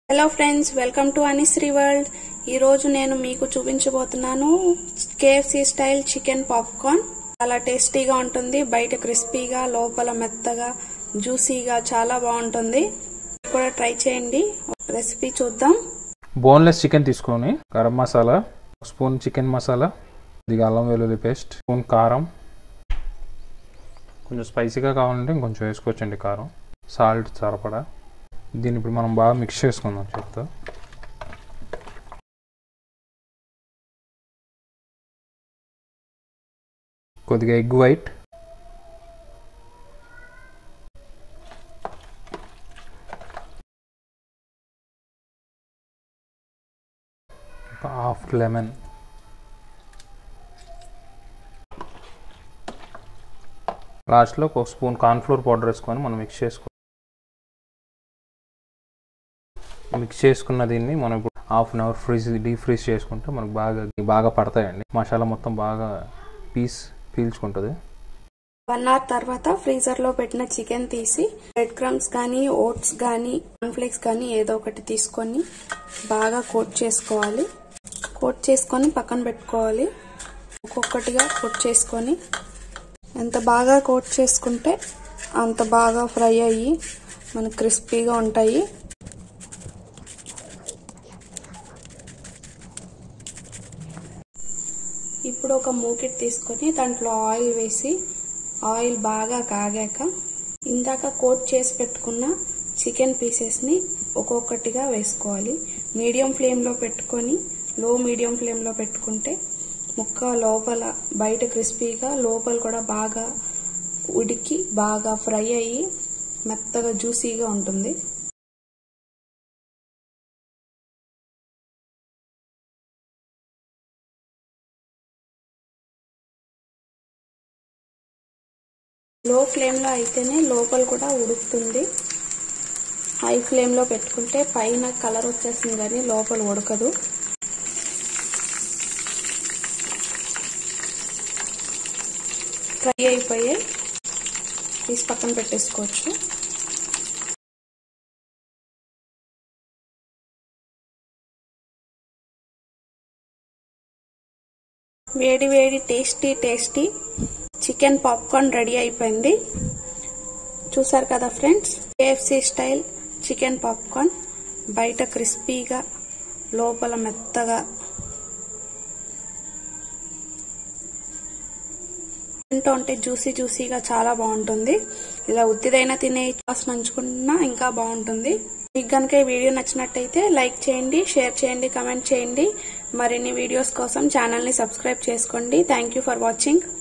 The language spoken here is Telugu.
hello friends welcome to Anishree world ఈరోజు నేను మీకు చూపించబోతున్నాను కేఎఫ్సి స్టైల్ చికెన్ పాప్కార్న్ చాలా టేస్టీగా ఉంటుంది బయట క్రిస్పీగా లోపల మెత్తగా జ్యూసీగా చాలా బాగుంటుంది కూడా ట్రై చేయండి రెసిపీ చూద్దాం బోన్లెస్ చికెన్ తీసుకొని గరం మసాలా ఒక స్పూన్ చికెన్ మసాలా ఇది అల్లం వెల్లుల్లి పేస్ట్ స్పూన్ కారం కొంచెం స్పైసీగా కావాలంటే ఇంకొంచెం వేసుకోవచ్చండి కారం సాల్ట్ సరిపడా దీన్ని ఇప్పుడు మనం బాగా మిక్స్ చేసుకుందాం చెప్తా కొద్దిగా ఎగ్ వైట్ ఒక హాఫ్ లెమన్ లాస్ట్లో ఒక స్పూన్ కార్న్ఫ్లోర్ పౌడర్ వేసుకొని మనం మిక్స్ చేసుకో మిక్స్ చేసుకున్న దీన్ని మనం ఇప్పుడు half an hour freeze deep freeze చేసుకుంటే మనకు బాగా బాగా పడతాయండి మసాలా మొత్తం బాగా పీస్ పీల్చుకుంటుంది వన్ అవర్ తర్వాత ఫ్రీజర్ లో పెట్టిన చికెన్ తీసి బ్రెడ్ క్రమ్స్ కానీ ఓట్స్ కానీ కార్న్ఫ్లేక్స్ కానీ ఏదో ఒకటి తీసుకొని బాగా కోట్ చేసుకోవాలి కోట్ చేసుకొని పక్కన పెట్టుకోవాలి ఒక్కొక్కటిగా కోట్ చేసుకొని ఎంత బాగా కోట్ చేసుకుంటే అంత బాగా ఫ్రై అయ్యి మనకు క్రిస్పీగా ఉంటాయి ఇప్పుడు ఒక మూకిట్ తీసుకొని దాంట్లో ఆయిల్ వేసి ఆయిల్ బాగా కాగాక ఇందాక కోట్ చేసి పెట్టుకున్న చికెన్ పీసెస్ని ఒక్కొక్కటిగా వేసుకోవాలి మీడియం ఫ్లేమ్లో పెట్టుకొని లో మీడియం ఫ్లేమ్లో పెట్టుకుంటే ముక్క లోపల బయట క్రిస్పీగా లోపల కూడా బాగా ఉడికి బాగా ఫ్రై అయ్యి మెత్తగా జ్యూసీగా ఉంటుంది లో ఫ్లేమ్లో అయితేనే లోపల కూడా ఉడుకుతుంది హై ఫ్లేమ్లో పెట్టుకుంటే పైన కలర్ వచ్చేస్తుంది కానీ లోపల ఉడకదు ఫ్రై అయిపోయి తీసి పక్కన పెట్టేసుకోవచ్చు వేడి వేడి tasty tasty chicken popcorn ready అయిపోయింది చూసారు కదా friends KFC style chicken popcorn బయట క్రిస్పీగా లోపల మెత్తగా తింటూ ఉంటే జ్యూసీ జ్యూసీగా చాలా బాగుంటుంది ఇలా ఉత్తిదైనా తినే సాస్ నంచుకున్నా ఇంకా బాగుంటుంది మీకు కనుక ఈ వీడియో నచ్చినట్టయితే లైక్ చేయండి షేర్ చేయండి కమెంట్ చేయండి మరిన్ని వీడియోస్ కోసం ఛానల్ని సబ్స్క్రైబ్ చేసుకోండి థ్యాంక్ యూ ఫర్ వాచింగ్